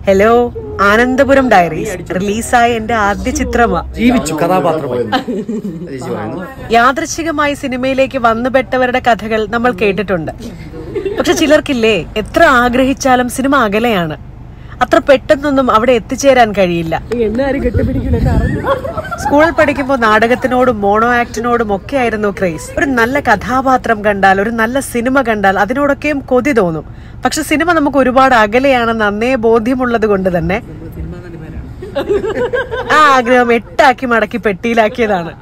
Hello Anandapuram diaries റിലീസായ എന്റെ ആദ്യ ചിത്രമാ ജീവിച്ചു കഥാപാത്രമായി ചേച്ചി പറയുന്നു യാദൃശികമായി സിനിമയിലേക്ക് വന്നുപെട്ടവരുടെ കഥകൾ നമ്മൾ കേട്ടിട്ടുണ്ട് പക്ഷെ ചിലർക്കില്ലേ എത്ര ആഗ്രഹിച്ചാലും സിനിമ അകലെയാണ് അത്ര പെട്ടെന്നൊന്നും അവിടെ എത്തിച്ചേരാൻ കഴിയില്ല സ്കൂളിൽ പഠിക്കുമ്പോൾ നാടകത്തിനോടും മോണോ ആക്ടിനോടും ഒക്കെ ആയിരുന്നു ക്രേസ് ഒരു നല്ല കഥാപാത്രം കണ്ടാൽ ഒരു നല്ല സിനിമ കണ്ടാൽ അതിനോടൊക്കെയും കൊതി തോന്നും പക്ഷെ സിനിമ നമുക്ക് ഒരുപാട് അകലെയാണെന്ന് അന്നേ ബോധ്യമുള്ളത് കൊണ്ട് തന്നെ ആ ആഗ്രഹം എട്ടാക്കി മടക്കി പെട്ടിയിലാക്കിയതാണ്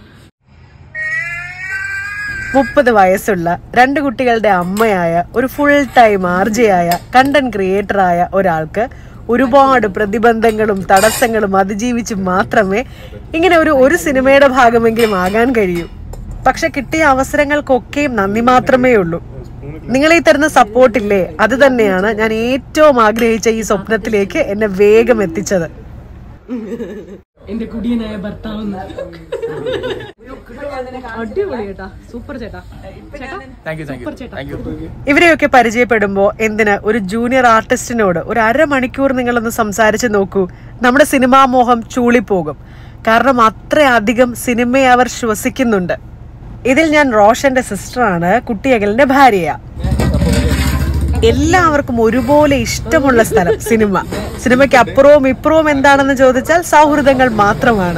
മുപ്പത് വയസ്സുള്ള രണ്ട് കുട്ടികളുടെ അമ്മയായ ഒരു ഫുൾ ടൈം ആർജയായ കണ്ടന്റ് ക്രിയേറ്ററായ ഒരാൾക്ക് ഒരുപാട് പ്രതിബന്ധങ്ങളും തടസ്സങ്ങളും അതിജീവിച്ച് മാത്രമേ ഇങ്ങനെ ഒരു ഒരു സിനിമയുടെ ഭാഗമെങ്കിലും ആകാൻ കഴിയൂ പക്ഷെ കിട്ടിയ അവസരങ്ങൾക്കൊക്കെയും നന്ദി മാത്രമേ ഉള്ളൂ നിങ്ങൾ ഈ തരുന്ന സപ്പോർട്ടില്ലേ അത് തന്നെയാണ് ഞാൻ ഏറ്റവും ആഗ്രഹിച്ച ഈ സ്വപ്നത്തിലേക്ക് എന്നെ വേഗം എത്തിച്ചത് എന്റെ കുടിയനായ ഭർത്താവ് അടിപൊളി ചേട്ടാ സൂപ്പർ ചേട്ടാ ചേട്ടാ ഇവരെയൊക്കെ പരിചയപ്പെടുമ്പോൾ എന്തിന് ഒരു ജൂനിയർ ആർട്ടിസ്റ്റിനോട് ഒരു അരമണിക്കൂർ നിങ്ങളൊന്ന് സംസാരിച്ച് നോക്കൂ നമ്മുടെ സിനിമാ മോഹം ചൂളിപ്പോകും കാരണം അത്രയധികം സിനിമയെ അവർ ശ്വസിക്കുന്നുണ്ട് ഇതിൽ ഞാൻ റോഷന്റെ സിസ്റ്ററാണ് കുട്ടിയകലിന്റെ ഭാര്യയാ എല്ലാവർക്കും ഒരുപോലെ ഇഷ്ടമുള്ള സ്ഥലം സിനിമ സിനിമയ്ക്ക് അപ്പുറവും ഇപ്പുറവും എന്താണെന്ന് ചോദിച്ചാൽ സൗഹൃദങ്ങൾ മാത്രമാണ്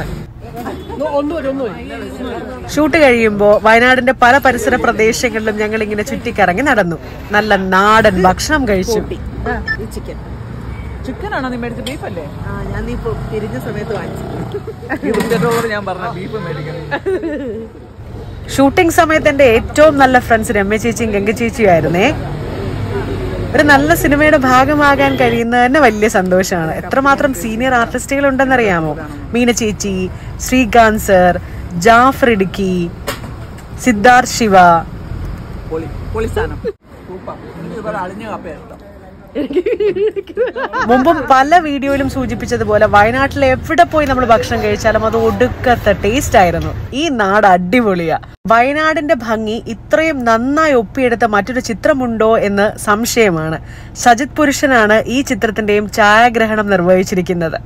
ഷൂട്ട് കഴിയുമ്പോൾ വയനാടിന്റെ പല പരിസര പ്രദേശങ്ങളിലും ഞങ്ങൾ ഇങ്ങനെ ചുറ്റിക്കറങ്ങി നടന്നു നല്ല നാടൻ ഭക്ഷണം കഴിച്ചു ചിക്കൻ ചിക്കൻ ആണോ നീ മേടിച്ച ബീഫ് അല്ലേ ഞാൻ നീ തിരിഞ്ഞ സമയത്ത് വാങ്ങിച്ചു ഇരുപത്തെട്ടോട് ഞാൻ പറഞ്ഞ ബീഫ് മേടിക്കണം ഷൂട്ടിംഗ് സമയത്ത് എന്റെ ഏറ്റവും നല്ല ഫ്രണ്ട്സ് രമ്യ ചേച്ചിയും ഗംഗ ചേച്ചിയും ആയിരുന്നേ ഒരു നല്ല സിനിമയുടെ ഭാഗമാകാൻ കഴിയുന്നത് തന്നെ വലിയ സന്തോഷമാണ് എത്രമാത്രം സീനിയർ ആർട്ടിസ്റ്റുകൾ ഉണ്ടെന്നറിയാമോ മീന ചേച്ചി ശ്രീകാന്ത് സർ ജാഫർ ഇടുക്കി സിദ്ധാർത്ഥ് ശിവ പൊളി പൊളി സാധനം സൂപ്പർ ഇതുപോലെ അളിഞ്ഞ കപ്പ ഇഷ്ടം മുമ്പും പല വീഡിയോയിലും സൂചിപ്പിച്ചതുപോലെ വയനാട്ടിൽ എവിടെ പോയി നമ്മൾ ഭക്ഷണം കഴിച്ചാലും അത് ഒടുക്കത്തെ ടേസ്റ്റ് ആയിരുന്നു ഈ നാട് അടിപൊളിയാ വയനാടിന്റെ ഭംഗി ഇത്രയും നന്നായി ഒപ്പിയെടുത്ത മറ്റൊരു ചിത്രമുണ്ടോ എന്ന് സംശയമാണ് സജിത് പുരുഷനാണ് ഈ ചിത്രത്തിന്റെയും ഛായാഗ്രഹണം നിർവഹിച്ചിരിക്കുന്നത്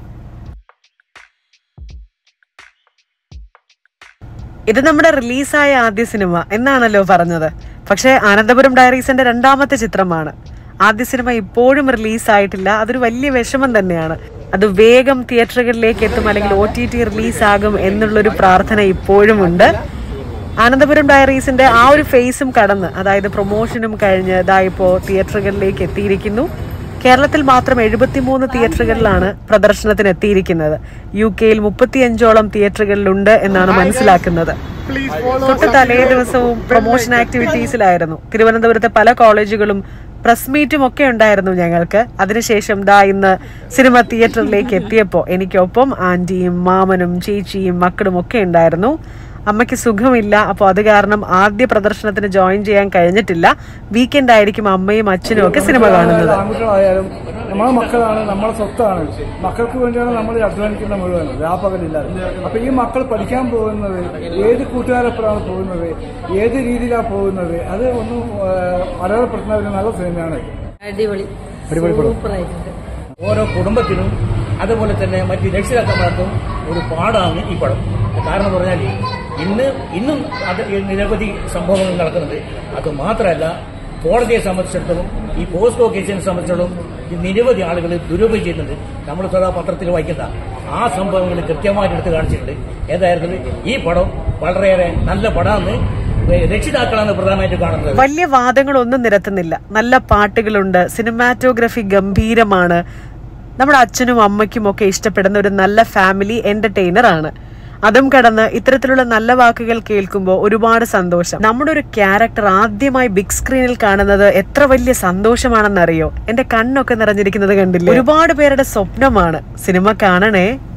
ഇത് നമ്മുടെ റിലീസായ ആദ്യ സിനിമ എന്നാണല്ലോ പറഞ്ഞത് പക്ഷേ ആനന്ദപുരം ഡയറീസിന്റെ രണ്ടാമത്തെ ചിത്രമാണ് ആദ്യ സിനിമ ഇപ്പോഴും റിലീസായിട്ടില്ല അതൊരു വലിയ വിഷമം തന്നെയാണ് അത് വേഗം തിയേറ്ററുകളിലേക്ക് എത്തും അല്ലെങ്കിൽ ഒ ടി ടി റിലീസാകും എന്നുള്ളൊരു പ്രാർത്ഥന ഇപ്പോഴും ഉണ്ട് ആനന്ദപുരം ഡയറീസിന്റെ ആ ഒരു ഫേസും കടന്ന് അതായത് പ്രൊമോഷനും കഴിഞ്ഞ് ഇതാ ഇപ്പോൾ തിയേറ്ററുകളിലേക്ക് എത്തിയിരിക്കുന്നു കേരളത്തിൽ മാത്രം എഴുപത്തിമൂന്ന് തിയേറ്ററുകളിലാണ് പ്രദർശനത്തിന് എത്തിയിരിക്കുന്നത് യു കെയിൽ മുപ്പത്തിയഞ്ചോളം തിയേറ്ററുകളിലുണ്ട് എന്നാണ് മനസ്സിലാക്കുന്നത് തൊട്ട് തലേ ദിവസവും പ്രൊമോഷൻ ആക്ടിവിറ്റീസിലായിരുന്നു തിരുവനന്തപുരത്തെ പല കോളേജുകളും പ്രസ് മീറ്റും ഒക്കെ ഉണ്ടായിരുന്നു ഞങ്ങൾക്ക് അതിനുശേഷം ദാ ഇന്ന് സിനിമ തിയേറ്ററിലേക്ക് എത്തിയപ്പോൾ എനിക്കൊപ്പം ആന്റിയും മാമനും ചേച്ചിയും മക്കളും ഒക്കെ ഉണ്ടായിരുന്നു അമ്മയ്ക്ക് സുഖമില്ല അപ്പോൾ അത് കാരണം ആദ്യ പ്രദർശനത്തിന് ജോയിൻ ചെയ്യാൻ കഴിഞ്ഞിട്ടില്ല വീക്കെൻഡ് ആയിരിക്കും അമ്മയും അച്ഛനും ഒക്കെ സിനിമ കാണുന്നത് ആൺകുട്ടികളായാലും നമ്മളെ മക്കളാണ് നമ്മളെ സ്വത്താണ് മക്കൾക്ക് വേണ്ടിയാണ് നമ്മൾ ഈ അധ്വാനിക്കുന്ന മുഴുവൻ വ്യാപകമില്ലാതെ അപ്പൊ ഈ മക്കൾ പഠിക്കാൻ പോകുന്നത് ഏത് കൂട്ടുകാരപ്പുറമാണ് പോകുന്നത് ഏത് രീതിയിലാണ് പോകുന്നത് അത് ഒന്നും ഏഹ്, അടയാളപ്പെടുത്തുന്ന ഒരു നല്ല സിനിമയാണ് അടിപൊളി അടിപൊളി പടം. സൂപ്പറായിട്ടുണ്ട് ഓരോ കുടുംബത്തിനും അതുപോലെ തന്നെ മറ്റ് രക്ഷിതാക്കന്മാർക്കും ഒരു പാടാണ് ഈ പടം കാരണം എന്ന് പറഞ്ഞാൽ ഇന്ന് ഇന്നും അത് നിരവധി സംഭവങ്ങൾ നടക്കുന്നുണ്ട് അത് മാത്രമല്ല കോടതിയെ സംബന്ധിച്ചിടത്തോളം ഈ പോസ്കോ കേസിനെ സംബന്ധിച്ചിടത്തോളം ഈ നിരവധി ആളുകൾ ദുരുപയോഗം ചെയ്യുന്നുണ്ട് നമ്മൾ സദാ പത്രത്തിൽ വായിക്കുന്ന ആ സംഭവങ്ങൾ കൃത്യമായിട്ട് എടുത്ത് കാണിച്ചിട്ടുണ്ട് ഏതായിരുന്നു ഈ പടം വളരെയേറെ നല്ല പടമാണ് രക്ഷിതാക്കളാണ് പ്രധാനമായിട്ട് കാണുന്നത് വലിയ വാദങ്ങളൊന്നും നിരത്തുന്നില്ല നല്ല പാട്ടുകളുണ്ട് സിനിമാറ്റോഗ്രഫി ഗംഭീരമാണ് നമ്മുടെ അച്ഛനും അമ്മയ്ക്കും ഒക്കെ ഇഷ്ടപ്പെടുന്ന ഒരു നല്ല ഫാമിലി എന്റർടൈനർ ആണ് അതും കടന്ന് ഇത്തരത്തിലുള്ള നല്ല വാക്കുകൾ കേൾക്കുമ്പോൾ ഒരുപാട് സന്തോഷം നമ്മുടെ ഒരു ക്യാരക്ടർ ആദ്യമായി ബിഗ് സ്ക്രീനിൽ കാണുന്നത് എത്ര വലിയ സന്തോഷമാണെന്നറിയോ എന്റെ കണ്ണൊക്കെ നിറഞ്ഞിരിക്കുന്നത് കണ്ടില്ലേ ഒരുപാട് പേരുടെ സ്വപ്നമാണ് സിനിമ കാണണേ